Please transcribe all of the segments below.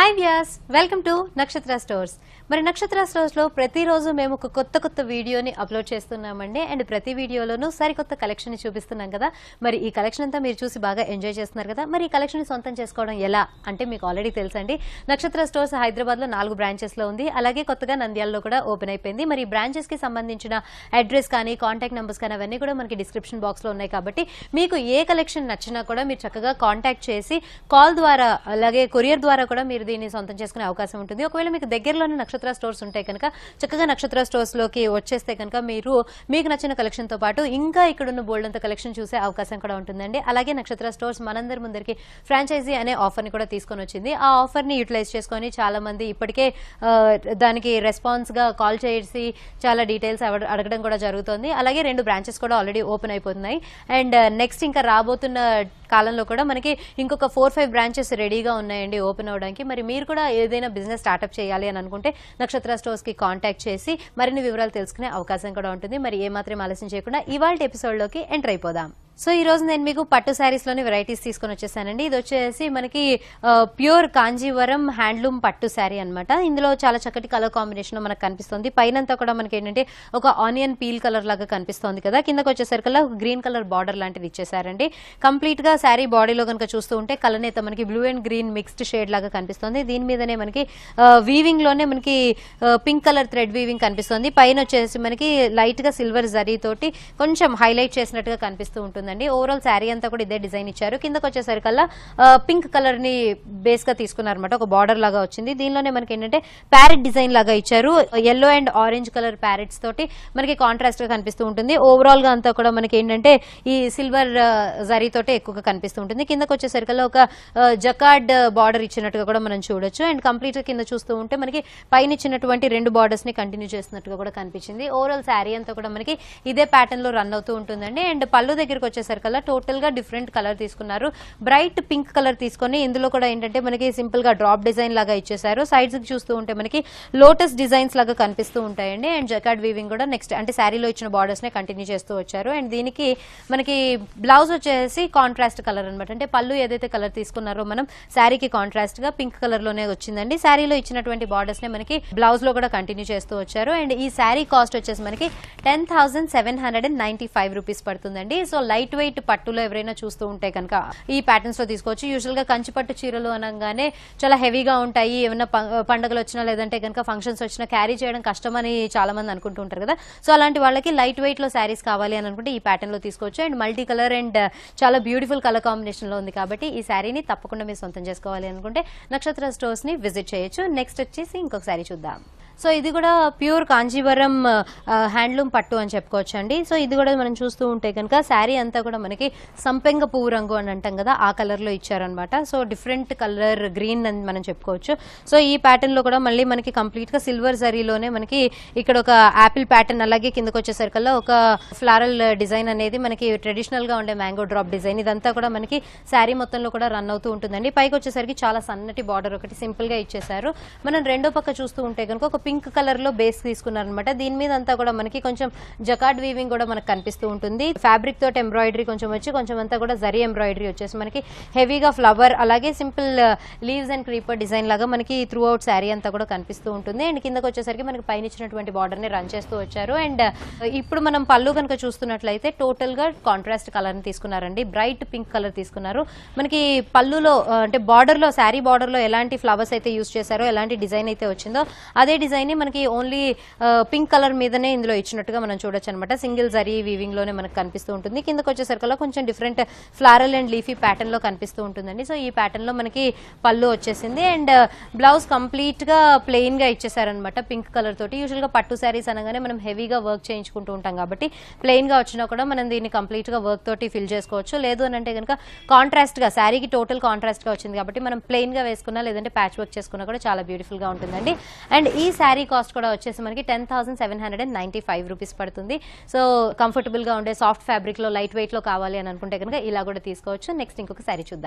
hi Vyas welcome to Nakshatra stores మరి Nakshatra stores లో ప్రతిరోజు మేము ఒక కొత్త కొత్త వీడియోని అప్లోడ్ చేస్తున్నామండి అండ్ ప్రతి వీడియోలోనూ సరికొత్త కలెక్షన్ ని చూపిస్తున్నాం కదా మరి ఈ కలెక్షన్ అంతా మీరు చూసి బాగా ఎంజాయ్ చేస్తున్నారు కదా మరి ఈ కలెక్షన్ సొంతం చేసుకోవడం ఎలా అంటే మీకు ఆల్రెడీ తెలుసండి నక్షత్ర స్టోర్స్ హైదరాబాద్ లో నాలుగు బ్రాంచెస్ లో ఉంది అలాగే కొత్తగా నంద్యాలలో కూడా ఓపెన్ అయిపోయింది మరి బ్రాంచెస్ కి సంబంధించిన అడ్రస్ కానీ కాంటాక్ట్ నెంబర్స్ కానీ అవన్నీ కూడా మనకి డిస్క్రిప్షన్ బాక్స్ లో ఉన్నాయి కాబట్టి మీకు ఏ కలెక్షన్ నచ్చినా కూడా మీరు చక్కగా కాంటాక్ట్ చేసి కాల్ ద్వారా అలాగే కొరియర్ ద్వారా కూడా మీరు దీన్ని సొంతం చేసుకునే అవకాశం ఉంటుంది ఒకవేళ మీకు దగ్గరలోనే నక్షత్ర స్టోర్స్ ఉంటాయి కనుక చక్కగా నక్షత్ర స్టోర్స్ లోకి వచ్చేస్తే కనుక మీరు మీకు నచ్చిన కలెక్షన్ తో పాటు ఇంకా ఇక్కడ ఉన్న బోల్డ్ అంత కలెక్షన్ చూసే అవకాశం కూడా ఉంటుందండి అలాగే నక్షత్ర స్టోర్స్ మనందరి ముందరికి ఫ్రాంచైజీ అనే ఆఫర్ ని కూడా తీసుకొని వచ్చింది ఆ ఆఫర్ ని యూటిలైజ్ చేసుకొని చాలా మంది ఇప్పటికే ఆ, దానికి రెస్పాన్స్ గా కాల్ చేసి చాలా డీటెయిల్స్ అడగడం కూడా జరుగుతుంది అలాగే రెండు బ్రాంచెస్ కూడా ఆల్రెడీ ఓపెన్ అయిపోతున్నాయి అండ్ నెక్స్ట్ ఇంకా రాబోతున్న కాలంలో కూడా మనకి ఇంకొక ఫోర్ ఫైవ్ బ్రాంచెస్ రెడీగా ఉన్నాయండి ఓపెన్ అవడానికి మరి మీరు కూడా ఏదైనా బిజినెస్ స్టార్ట్అప్ చేయాలి అని అనుకుంటే నక్షత్ర స్టోర్స్ కి కాంటాక్ట్ చేసి మరిన్ని వివరాలు తెలుసుకునే అవకాశం కూడా ఉంటుంది మరి ఏమాత్రం ఆలస్యం చేయకుండా ఇవాళ ఎపిసోడ్ లోకి ఎంటర్ అయిపోదాం సో ఈ రోజు నేను మీకు పట్టు శారీస్ లోని వెరైటీస్ తీసుకొని వచ్చేసానండి ఇది వచ్చేసి మనకి ప్యూర్ కాంజీవరం హ్యాండ్లూమ్ పట్టు శారీ అన్నమాట ఇందులో చాలా చక్కటి కలర్ కాంబినేషన్ మనకు కనిపిస్తుంది పైనంతా కూడా మనకి ఏంటంటే ఒక ఆనియన్ పీల్ కలర్ లాగా కనిపిస్తుంది కదా కిందకి వచ్చేసరికల్లా గ్రీన్ కలర్ బార్డర్ లాంటిది ఇచ్చేసారండి కంప్లీట్ గా శారీ బాడీలో కనుక చూస్తూ ఉంటే కలనేత మనకి blue and green mixed shade లాగా కనిపిస్తుంది దీని మీదనే మనకి వీవింగ్ లోనే మనకి పింక్ కలర్ థ్రెడ్ వీవింగ్ కనిపిస్తుంది పైన వచ్చేసి మనకి లైట్ గా సిల్వర్ జరీ తోటి కొంచెం హైలైట్ చేసినట్టుగా కనిపిస్తూ ఉంటుందండి ఓవరాల్ శారీ అంతా కూడా ఇదే డిజైన్ ఇచ్చారు కిందకి వచ్చేసరికల్లా పింక్ కలర్ ని బేస్ గా తీసుకున్నారన్నమాట ఒక బార్డర్ లాగా వచ్చింది దీనిలోనే మనకి ఏంటంటే ప్యారెట్ డిజైన్ లాగా ఇచ్చారు yellow and orange colour parrots తోటి మనకి కాంట్రాస్ట్ గా కనిపిస్తూ ఉంటుంది ఓవరాల్ గా అంతా కూడా మనకి ఏంటంటే ఈ సిల్వర్ జరీ తోటి ఎక్కువగా కనిపిస్తూ ఉంటుంది కిందకి వచ్చేసరికల్లా ఒక జకార్డ్ బార్డర్ ఇచ్చినట్టుగా కూడా మనం చూడొచ్చు అండ్ కంప్లీట్ గా కింద చూస్తూ ఉంటే మనకి పైన ఇచ్చినటువంటి రెండు బార్డర్స్ ని కంటిన్యూ చేస్తున్నట్టుగా కూడా కనిపించింది ఓవరాల్ శారీ అంతా కూడా మనకి ఇదే ప్యాటర్న్ లో రన్ అవుతూ ఉంటుందండి అండ్ పళ్ళు దగ్గరికి వచ్చేసరికల్లా టోటల్ గా డిఫరెంట్ కలర్ తీసుకున్నారు బ్రైట్ పింక్ కలర్ తీసుకొని ఇందులో కూడా ఏంటంటే మనకి సింపుల్ గా డ్రాప్ డిజైన్ లాగా ఇచ్చేసారు సైడ్స్ చూస్తూ ఉంటే మనకి లోటస్ డిజైన్స్ లాగా కనిపిస్తూ ఉంటాయండి అండ్ జకార్డ్ వీవింగ్ కూడా నెక్స్ట్ అంటే శారీలో ఇచ్చిన బార్డర్స్ నే కంటిన్యూ చేస్తూ వచ్చారు అండ్ దీనికి మనకి బ్లౌజ్ వచ్చేసి కాంట్రాస్ట్ కలర్ అన్నమాట అంటే పళ్ళు ఏదైతే కలర్ తీసుకున్నారో మనం శారీకి కాంట్రాస్ట్ గా పింక్ కలర్ లోనే వచ్చిందండి శారీలో ఇచ్చినటువంటి బార్డర్స్ నే మనకి బ్లౌజ్ లో కూడా కంటిన్యూ చేస్తూ వచ్చారు అండ్ ఈ శారీ కాస్ట్ వచ్చేసి మనకి ten thousand seven hundred and ninety five rupees పడుతుందండి సో లైట్ వెయిట్ పట్టులో ఎవరైనా చూస్తూ ఉంటే కనుక ఈ ప్యాటర్న్స్ లో తీసుకోవచ్చు యూజువల్ గా కంచి పట్టు చీరలు అనగానే చాలా హెవీగా ఉంటాయి ఏమైనా ప- పండుగలు వచ్చినా లేదంటే కనుక ఫంక్షన్స్ వచ్చినా క్యారీ చేయడం కష్టమని చాలా మంది అనుకుంటూ ఉంటారు కదా సో అలాంటి వాళ్ళకి లైట్ వెయిట్ లో శారీస్ కావాలి అని అనుకుంటే ఈ ప్యాటర్న్ లో తీసుకోవచ్చు అండ్ మల్టీ కలర్ అండ్ చాలా బ్యూటిఫుల్ కలర్ కాంబినేషన్ లో ఉంది కాబట్టి ఈ శారీని తప్పకుండా మీరు సొంతం చేసుకోవాలి అనుకుంటే నక్షత్ర స్టోర్స్ ని విజిట్ చేయొచ్చు నెక్స్ట్ వచ్చేసి ఇంకొక శారీ చూద్దాం సో ఇది కూడా ప్యూర్ కాంజీవరం హ్యాండ్లూమ్ పట్టు అని చెప్పుకోవచ్చు అండి సో ఇది కూడా మనం చూస్తూ ఉంటే కనుక శారీ అంతా కూడా మనకి సంపెంగ పువ్వు రంగు అని అంటాం కదా ఆ కలర్ లో ఇచ్చారనమాట సో డిఫరెంట్ కలర్ గ్రీన్ అని మనం చెప్పుకోవచ్చు సో ఈ ప్యాటర్న్ లో కూడా మళ్ళీ మనకి కంప్లీట్ గా సిల్వర్ జరీలోనే మనకి ఇక్కడ ఒక యాపిల్ ప్యాటర్న్ అలాగే కిందకి వచ్చేసరికల్లా ఒక ఫ్లారల్ డిజైన్ అనేది మనకి ట్రెడిషనల్ గా ఉండే మ్యాంగో డ్రాప్ డిజైన్ ఇదంతా కూడా మనకి శారీ మొత్తంలో కూడా రన్ అవుతూ ఉంటుందండి పైకి వచ్చేసరికి చాలా సన్నటి బార్డర్ ఒకటి సింపుల్ గా ఇచ్చేసారు మనం రెండో పక్క చూస్తూ ఉంటే కనుక ఒక పింక్ కలర్ లో బేస్ తీసుకున్నారనమాట దీని మీద అంతా కూడా మనకి కొంచెం జకార్డ్ వీవింగ్ కూడా మనకు కనిపిస్తూ ఉంటుంది ఫ్యాబ్రిక్ తోటి ఎంబ్రాయిడరీ కొంచెం వచ్చి కొంచెం అంతా కూడా జరీ ఎంబ్రాయిడరీ వచ్చేసి మనకి హెవీగా ఫ్లవర్ అలాగే simple leaves and creeper design లాగా మనకి త్రూ అవుట్ శారీ అంతా కూడా కనిపిస్తూ ఉంటుంది అండ్ కిందకి వచ్చేసరికి మనకి పైన ఇచ్చినటువంటి బార్డర్ ని రన్ చేస్తూ వచ్చారు అండ్ ఇప్పుడు మనం పళ్ళు కనుక చూస్తున్నట్లయితే టోటల్ గా కాంట్రాస్ట్ కలర్ ని తీసుకున్నారండి బ్రైట్ పింక్ కలర్ తీసుకున్నారు మనకి పళ్ళులో ఆ, అంటే బార్డర్ లో శారీ బార్డర్ లో ఎలాంటి ఫ్లవర్స్ అయితే యూస్ చేశారో ఎలాంటి డిజైన్ అయితే వచ్చిందో అదే డిజైన్ ని మనకి ఓన్లీ పింక్ కలర్ మీదనే ఇందులో ఇచ్చినట్టుగా మనం చూడొచ్చు అనమాట సింగిల్ జరీ వీవింగ్ లోనే మనకు కనిపిస్తూ ఉంటుంది కిందకి వచ్చేసరికల్లా కొంచెం different floral and leafy pattern లో కనిపిస్తూ ఉంటుందండి సో ఈ ప్యాటర్న్ లో మనకి పళ్ళు వచ్చేసింది అండ్ బ్లౌజ్ కంప్లీట్ గా ప్లెయిన్ గా ఇచ్చేసారనమాట పింక్ కలర్ తోటి యూజువల్ గా పట్టు శారీస్ అనగానే మనం హెవీగా వర్క్ చేయించుకుంటూ ఉంటాం కాబట్టి ప్లెయిన్ గా వచ్చినా కూడా మనం దీన్ని కంప్లీట్ గా వర్క్ తోటి ఫిల్ చేసుకోవచ్చు లేదు అని అంటే కనుక కాంట్రాస్ట్ గా శారీకి టోటల్ కాంట్రాస్ట్ గా వచ్చింది కాబట్టి మనం ప్లెయిన్ గా వేసుకున్నా లేదంటే ప్యాచ్ వర్క్ చేసుకున్నా కూడా చాలా బ్యూటిఫుల్ గా ఉంటుందండి అండ్ ఈ శారీ కాస్ట్ కూడా వచ్చేసి మనకి ten thousand seven hundred and ninety five rupees పడుతుంది సో కంఫర్టబుల్ గా ఉండే సాఫ్ట్ ఫ్యాబ్రిక్ లో లైట్ వెయిట్ లో కావాలి అని అనుకుంటే కనుక ఇలా కూడా తీసుకోవచ్చు నెక్స్ట్ ఇంకొక శారీ చూద్దాం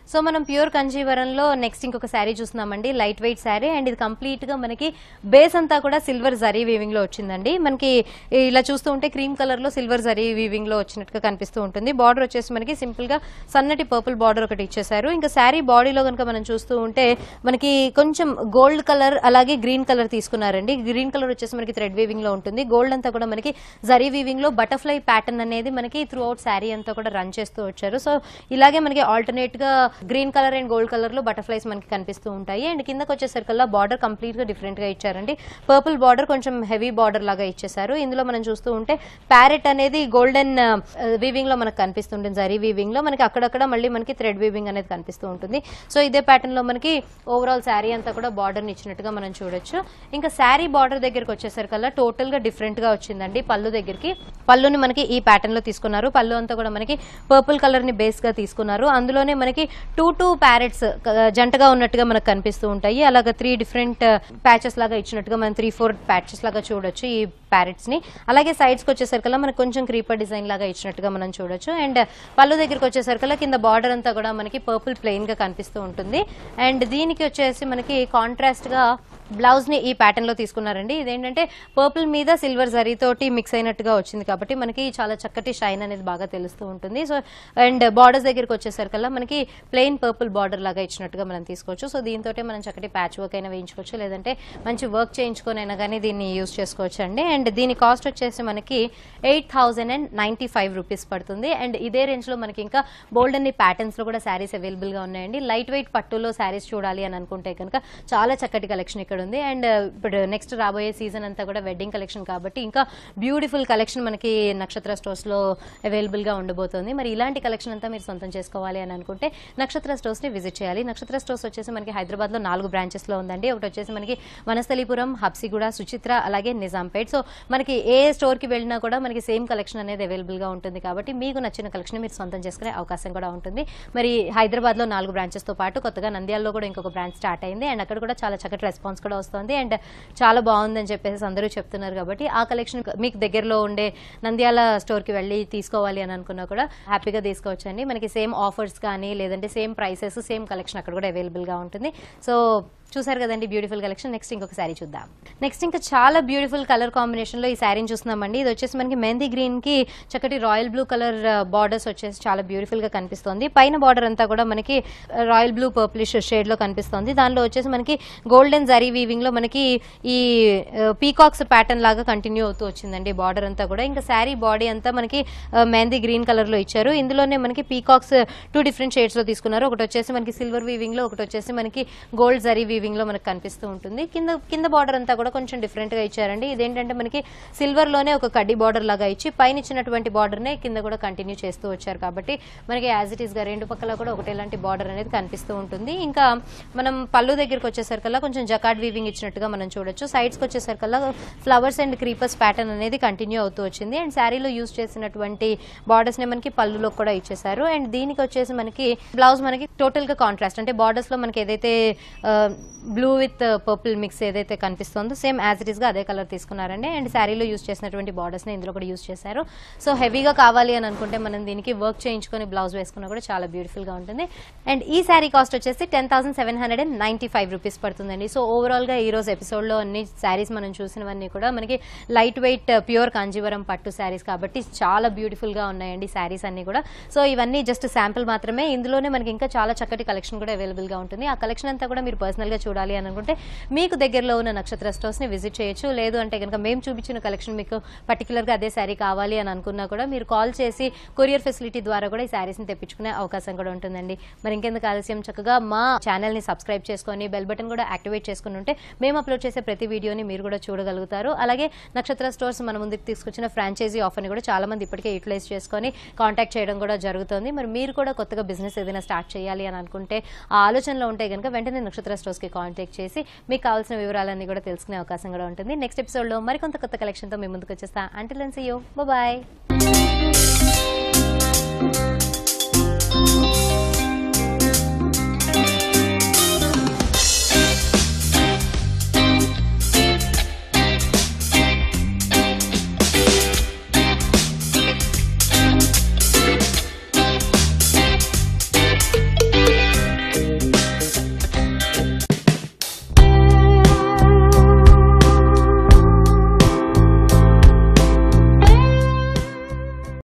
సో మనం ప్యూర్ కంజీవరంలో నెక్స్ట్ ఇంకొక శారీ చూస్తున్నామండి లైట్ వెయిట్ శారీ అండ్ ఇది కంప్లీట్ గా మనకి బేస్ అంతా కూడా సిల్వర్ జరీ వీవింగ్ లో వచ్చిందండి మనకి ఇలా చూస్తూ ఉంటే క్రీమ్ కలర్ లో సిల్వర్ జరీ వీవింగ్ లో వచ్చినట్టుగా కనిపిస్తూ ఉంటుంది బార్డర్ వచ్చేసి మనకి సింపుల్ గా సన్నటి పర్పుల్ బార్డర్ ఒకటి ఇచ్చేసారు ఇంకా శారీ బాడీలో కనుక మనం చూస్తూ ఉంటే మనకి కొంచెం గోల్డ్ కలర్ అలాగే గ్రీన్ కలర్ తీసుకున్నారండి గ్రీన్ కలర్ వచ్చేసి మనకి థ్రెడ్ వీవింగ్ లో ఉంటుంది గోల్డ్ అంతా కూడా మనకి జరీ వీవింగ్ లో బటర్ఫ్లై ప్యాటర్న్ అనేది మనకి త్రూ అవుట్ శారీ అంతా కూడా రన్ చేస్తూ వచ్చారు సో ఇలాగే మనకి ఆల్టర్నేట్ గా green colour and gold colour లో బటర్ఫ్లైస్ మనకి కనిపిస్తూ ఉంటాయి అండ్ కిందకి వచ్చేసరికల్లా బార్డర్ కంప్లీట్ గా డిఫరెంట్ గా ఇచ్చారండి పర్పుల్ బార్డర్ కొంచెం హెవీ బార్డర్ లాగా ఇచ్చేసారు ఇందులో మనం చూస్తూ ఉంటే ప్యారెట్ అనేది గోల్డెన్ వీవింగ్ లో మనకు కనిపిస్తుంటుంది జరీ వీవింగ్ లో మనకి అక్కడక్కడ మళ్ళీ మనకి థ్రెడ్ వీవింగ్ అనేది కనిపిస్తూ ఉంటుంది సో ఇదే ప్యాటర్న్ లో మనకి ఓవరాల్ శారీ అంతా కూడా బార్డర్ ఇచ్చినట్టుగా మనం చూడొచ్చు ఇంకా శారీ బార్డర్ దగ్గరికి వచ్చేసరికల్లా టోటల్ గా డిఫరెంట్ గా వచ్చిందండి పళ్ళు దగ్గరికి పళ్ళుని మనకి ఈ ప్యాటర్న్ లో తీసుకున్నారు పళ్ళు అంతా కూడా మనకి పర్పుల్ కలర్ ని బేస్ గా తీసుకున్నారు అందులోనే మనకి టూ టూ ప్యారెట్స్ జంటగా ఉన్నట్టుగా మనకు కనిపిస్తూ ఉంటాయి అలాగా త్రీ డిఫరెంట్ ప్యాచెస్ లాగా ఇచ్చినట్టుగా మనం త్రీ ఫోర్ ప్యాచెస్ లాగా చూడొచ్చు ఈ ప్యారెట్స్ ని అలాగే సైడ్స్ కి వచ్చేసరికల్లా మనకు కొంచెం క్రీపర్ డిజైన్ లాగా ఇచ్చినట్టుగా మనం చూడొచ్చు అండ్ పళ్ళు దగ్గరికి వచ్చేసరికల్లా కింద బార్డర్ అంతా కూడా మనకి పర్పుల్ ప్లెయిన్ గా కనిపిస్తూ ఉంటుంది అండ్ దీనికి వచ్చేసి మనకి కాంట్రాస్ట్ గా బ్లౌజ్ ని ఈ ప్యాటర్న్ లో తీసుకున్నారండి ఇదేంటంటే పర్పుల్ మీద సిల్వర్ జరీ తోటి మిక్స్ అయినట్టుగా వచ్చింది కాబట్టి మనకి చాలా చక్కటి షైన్ అనేది బాగా తెలుస్తూ ఉంటుంది సో అండ్ బార్డర్స్ దగ్గరికి వచ్చేసరికల్లా మనకి ప్లెయిన్ పర్పుల్ బార్డర్ లాగా ఇచ్చినట్టుగా మనం తీసుకోవచ్చు సో దీంతో మనం చక్కటి ప్యాచ్ వర్క్ అయినా వేయించుకోవచ్చు లేదంటే మంచి వర్క్ చేయించుకొని అయినా కానీ దీన్ని యూస్ చేసుకోవచ్చు అండి అండ్ దీని కాస్ట్ వచ్చేసి మనకి eight thousand and ninety five rupees పడుతుంది అండ్ ఇదే రేంజ్ లో మనకి ఇంకా బోల్డ్ అన్ని ప్యాటర్న్స్ లో కూడా శారీస్ అవైలబుల్ గా ఉన్నాయండి లైట్ వెయిట్ పట్టులో శారీస్ చూడాలి అని అనుకుంటే కనుక చాలా చక్కటి కలెక్షన్ ఇక్కడ ఉంది అండ్ ఇప్పుడు నెక్స్ట్ రాబోయే సీజన్ అంతా కూడా వెడ్డింగ్ కలెక్షన్ కాబట్టి ఇంకా బ్యూటిఫుల్ కలెక్షన్ మనకి నక్షత్ర స్టోర్స్ లో అవైలబుల్ గా ఉండబోతోంది మరి ఇలాంటి కలెక్షన్ అంతా మీరు సొంతం చేసుకోవాలి అని అనుకుంటే నక్షత్ర స్టోర్స్ ని విజిట్ చేయాలి నక్షత్ర స్టోర్స్ వచ్చేసి మనకి హైదరాబాద్ లో నాలుగు బ్రాంచెస్ లో ఉందండి ఒకటి వచ్చేసి మనకి వనస్థలిపురం హబ్సిగూడ సుచిత్ర అలాగే నిజాంపేట్ సో మనకి ఏ స్టోర్ కి వెళ్ళినా కూడా మనకి సేమ్ కలెక్షన్ అనేది అవైలబుల్ గా ఉంటుంది కాబట్టి మీకు నచ్చిన కలెక్షన్ మీరు సొంతం చేసుకునే అవకాశం కూడా ఉంటుంది మరి హైదరాబాద్ లో నాలుగు బ్రాంచెస్ తో పాటు కొత్తగా నంద్యాలలో కూడా ఇంకొక బ్రాంచ్ స్టార్ట్ అయింది అండ్ అక్కడ కూడా చాలా చక్కటి రెస్పాన్స్ కూడా వస్తుంది అండ్ చాలా బాగుందని చెప్పేసి అందరూ చెప్తున్నారు కాబట్టి ఆ కలెక్షన్ మీకు దగ్గరలో ఉండే నంద్యాల స్టోర్ కి వెళ్ళి తీసుకోవాలి అని అనుకున్నా కూడా హ్యాపీగా తీసుకోవచ్చు అండి మనకి సేమ్ ఆఫర్స్ కానీ లేదంటే సేమ్ ప్రైసెస్ సేమ్ కలెక్షన్ అక్కడ కూడా అవైలబుల్ గా ఉంటుంది సో చూసారు కదండి బ్యూటిఫుల్ కలెక్షన్ నెక్స్ట్ ఇంకొక శారీ చూద్దాం నెక్స్ట్ ఇంకా చాలా బ్యూటిఫుల్ కలర్ కాంబినేషన్ లో ఈ శారీని చూస్తున్నామండి ఇది వచ్చేసి మనకి మెహందీ గ్రీన్ కి చక్కటి రాయల్ బ్లూ కలర్ బార్డర్స్ వచ్చేసి చాలా బ్యూటిఫుల్ గా కనిపిస్తుంది పైన బార్డర్ అంతా కూడా మనకి రాయల్ బ్లూ పర్పులిష్ షేడ్ లో కనిపిస్తుంది దానిలో వచ్చేసి మనకి గోల్డెన్ జరీ వీవింగ్ లో మనకి ఈ పీకాక్స్ ప్యాటర్న్ లాగా కంటిన్యూ అవుతూ వచ్చిందండి బార్డర్ అంతా కూడా ఇంకా శారీ బాడీ అంతా మనకి మెహందీ గ్రీన్ కలర్ లో ఇచ్చారు ఇందులోనే మనకి పీకాక్స్ టూ డిఫరెంట్ షేడ్స్ లో తీసుకున్నారు ఒకటి వచ్చేసి మనకి సిల్వర్ వీవింగ్ లో ఒకటి వచ్చేసి మనకి గోల్డ్ జరీ వీవింగ్ లో మనకి కనిపిస్తూ ఉంటుంది కింద కింద బార్డర్ అంతా కూడా కొంచెం డిఫరెంట్ గా ఇచ్చారండి ఇదేంటంటే మనకి సిల్వర్ లోనే ఒక కడ్డీ బార్డర్ లాగా ఇచ్చి పైన ఇచ్చినటువంటి బార్డర్ నే కింద కూడా కంటిన్యూ చేస్తూ వచ్చారు కాబట్టి మనకి యాజ్ ఇట్ ఈస్ గా రెండు పక్కల కూడా ఒకటేలాంటి బార్డర్ అనేది కనిపిస్తూ ఉంటుంది ఇంకా మనం పళ్ళు దగ్గరికి వచ్చేసరికల్లా కొంచెం జకాడ్ వీవింగ్ ఇచ్చినట్టుగా మనం చూడొచ్చు సైడ్స్ కి వచ్చేసరికల్లా ఫ్లవర్స్ అండ్ క్రీపర్స్ ప్యాటర్న్ అనేది కంటిన్యూ అవుతూ వచ్చింది అండ్ శారీలో యూస్ చేసినటువంటి బార్డర్స్ ని మనకి పళ్ళులో కూడా ఇచ్చేసారు అండ్ దీనికి వచ్చేసి మనకి బ్లౌజ్ మనకి టోటల్ గా కాంట్రాస్ట్ అంటే బార్డర్స్ లో మనకి ఏదైతే బ్లూ విత్ పర్పుల్ మిక్స్ ఏదైతే కనిపిస్తుందో సేమ్ యాజ్ ఇట్ ఈస్ గా అదే కలర్ తీసుకున్నారండి అండ్ శారీలో యూస్ చేసినటువంటి బార్డర్స్ ని ఇందులో కూడా యూస్ చేశారు సో హెవీగా కావాలి అని అనుకుంటే మనం దీనికి వర్క్ చేయించుకొని బ్లౌజ్ వేసుకున్నా కూడా చాలా బ్యూటిఫుల్ గా ఉంటుంది అండ్ ఈ శారీ కాస్ట్ వచ్చేసి ten thousand seven hundred and ninety five rupees పడుతుందండి సో ఓవరాల్ గా ఈ రోజు ఎపిసోడ్ లో అన్ని శారీస్ మనం చూసినవన్నీ కూడా మనకి లైట్ వెయిట్ ప్యూర్ కాంజీవరం పట్టు శారీస్ కాబట్టి చాలా బ్యూటిఫుల్ గా ఉన్నాయండి శారీస్ అన్ని కూడా సో ఇవన్నీ జస్ట్ శాంపుల్ మాత్రమే ఇందులోనే మనకి ఇంకా చాలా చక్కటి కలెక్షన్ కూడా అవైలబుల్ గా ఉంటుంది ఆ కలెక్షన్ అంతా కూడా మీరు పర్సనల్ గా చూడాలి అని అనుకుంటే మీకు దగ్గరలో ఉన్న నక్షత్ర స్టోర్స్ ని విజిట్ చేయొచ్చు లేదు అంటే కనుక మేము చూపించిన కలెక్షన్ మీకు పర్టికులర్ గా అదే శారీ కావాలి అని అనుకున్నా కూడా మీరు కాల్ చేసి కొరియర్ ఫెసిలిటీ ద్వారా కూడా ఈ శారీస్ ని తెప్పించుకునే అవకాశం కూడా ఉంటుందండి మరి ఇంకెందుకు ఆలస్యం చక్కగా మా ఛానల్ ని సబ్స్క్రైబ్ చేసుకొని బెల్ బటన్ కూడా యాక్టివేట్ చేసుకుని ఉంటే మేము అప్లోడ్ చేసే ప్రతి వీడియోని మీరు కూడా చూడగలుగుతారు అలాగే నక్షత్ర స్టోర్స్ మన ముందుకు తీసుకొచ్చిన ఫ్రాంచైజీ ఆఫర్ని కూడా చాలా మంది ఇప్పటికే యూటిలైజ్ చేసుకొని కాంటాక్ట్ చేయడం కూడా జరుగుతుంది మరి మీరు కూడా కొత్తగా బిజినెస్ ఏదైనా స్టార్ట్ చేయాలి అని అనుకుంటే ఆ ఆలోచనలో ఉంటే కనుక వెంటనే నక్షత్ర స్టోర్స్కి కాంటాక్ట్ చేసి మీకు కావాల్సిన వివరాలన్నీ కూడా తెలుసుకునే అవకాశం కూడా ఉంటుంది నెక్స్ట్ ఎపిసోడ్లో మరికొంత కొత్త కలెక్షన్తో మీ ముందుకు వచ్చేస్తా అంటిల్ సీ యూ బాయ్